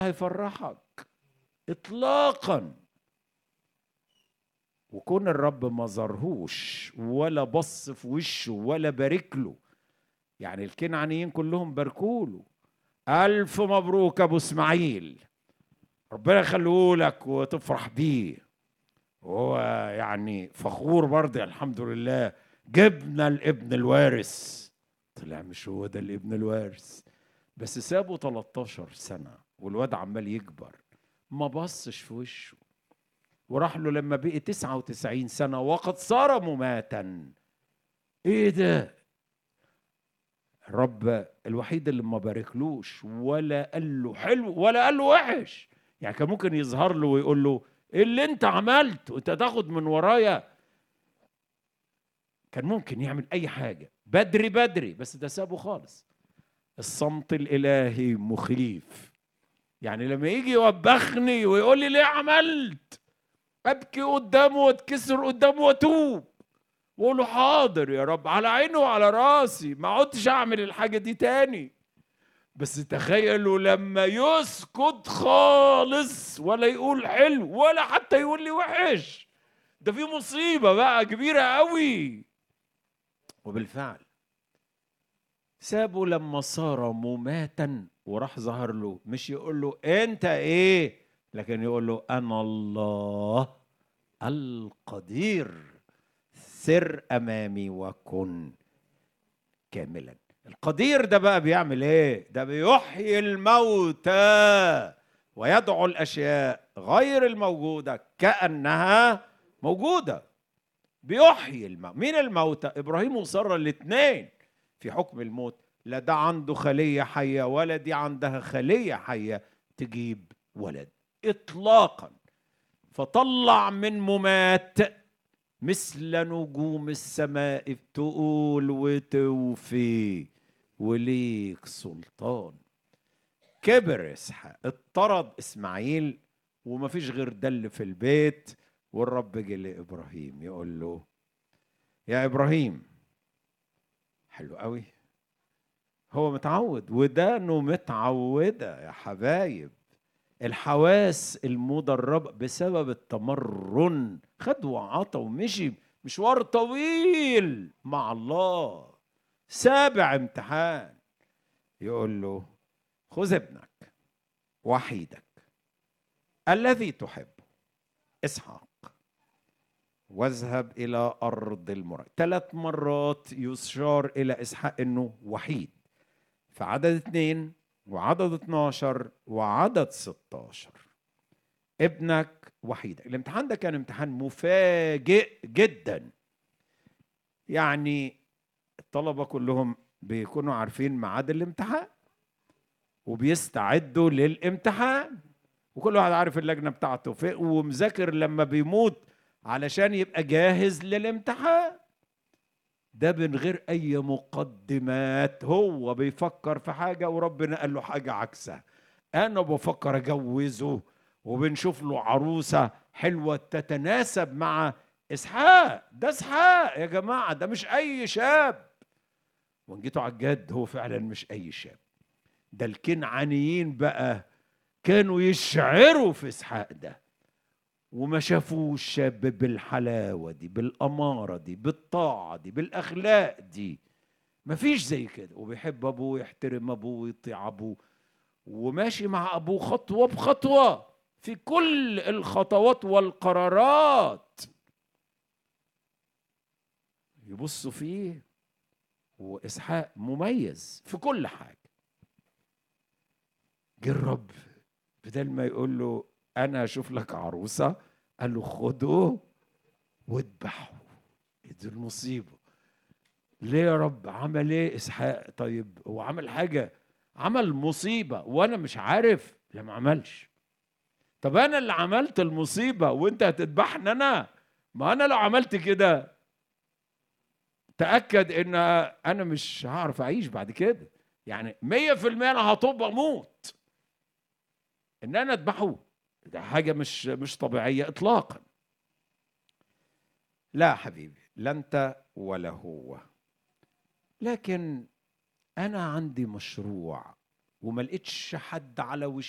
هيفرحك اطلاقا وكون الرب ما زارهوش ولا بص في وشه ولا بارك له يعني الكنعانيين كلهم باركوله الف مبروك ابو اسماعيل ربنا يخليه لك وتفرح بيه وهو يعني فخور برضه الحمد لله جبنا الابن الوارث طلع مش هو ده الابن الوارث بس سابه 13 سنة والواد عمال يكبر ما بصش في وشه وراح له لما بقي 99 سنة وقد صار مماتا ايه ده الرب الوحيد اللي ما باركلوش ولا قال له حلو ولا قال له وحش يعني كان ممكن يظهر له ويقول له ايه اللي انت عملته انت تاخد من ورايا كان ممكن يعمل اي حاجه بدري بدري بس ده سابه خالص الصمت الالهي مخيف يعني لما يجي يوبخني ويقول لي ليه عملت ابكي قدامه واتكسر قدامه واتوب واقول له حاضر يا رب على عيني وعلى راسي ما عدتش اعمل الحاجه دي تاني بس تخيلوا لما يسكت خالص ولا يقول حلو ولا حتى يقول لي وحش ده في مصيبه بقى كبيره قوي وبالفعل سابه لما صار مماتا وراح ظهر له مش يقول له انت ايه لكن يقول له انا الله القدير سر امامي وكن كاملا القدير ده بقى بيعمل ايه ده بيحيي الموتى ويدعو الاشياء غير الموجوده كانها موجوده بيحيي الموت مين الموتى ابراهيم وساره الاثنين في حكم الموت لا ده عنده خليه حيه ولا دي عندها خليه حيه تجيب ولد اطلاقا فطلع من ممات مثل نجوم السماء تقول وتوفي وليك سلطان كبر اسحاق اضطرد اسماعيل ومفيش غير دل في البيت والرب جه لابراهيم يقول له يا ابراهيم حلو قوي هو متعود ودانه متعوده يا حبايب الحواس المدربة بسبب التمرن خد وعطى ومشي مشوار طويل مع الله سابع امتحان يقول له خذ ابنك وحيدك الذي تحبه اسحاق واذهب الى ارض المراد ثلاث مرات يشار الى اسحاق انه وحيد في عدد اثنين وعدد 12 وعدد 16 ابنك وحيدك الامتحان ده كان امتحان مفاجئ جدا يعني الطلبة كلهم بيكونوا عارفين ميعاد الامتحان وبيستعدوا للامتحان وكل واحد عارف اللجنة بتاعته فين ومذاكر لما بيموت علشان يبقى جاهز للامتحان ده من غير اي مقدمات هو بيفكر في حاجه وربنا قال له حاجه عكسها انا بفكر اجوزه وبنشوف له عروسه حلوه تتناسب مع اسحاق ده اسحاق يا جماعه ده مش اي شاب وان جيتوا على الجد هو فعلا مش اي شاب ده الكنعانيين بقى كانوا يشعروا في اسحاق ده وما شافوش شاب بالحلاوة دي بالأمارة دي بالطاعة دي بالأخلاق دي مفيش زي كده وبيحب أبوه يحترم أبوه ويطيع أبوه وماشي مع أبوه خطوة بخطوة في كل الخطوات والقرارات يبصوا فيه وإسحاق مميز في كل حاجة جه الرب بدل ما يقول له انا اشوف لك عروسه قال له خده واذبحه دي المصيبه ليه يا رب عمل ايه اسحاق طيب هو عمل حاجه عمل مصيبه وانا مش عارف لا ما عملش طب انا اللي عملت المصيبه وانت هتذبحني انا ما انا لو عملت كده تاكد ان انا مش هعرف اعيش بعد كده يعني مية في المية انا هطب اموت ان انا اذبحه ده حاجة مش مش طبيعية إطلاقا لا حبيبي لا أنت ولا هو لكن أنا عندي مشروع وما لقيتش حد على وش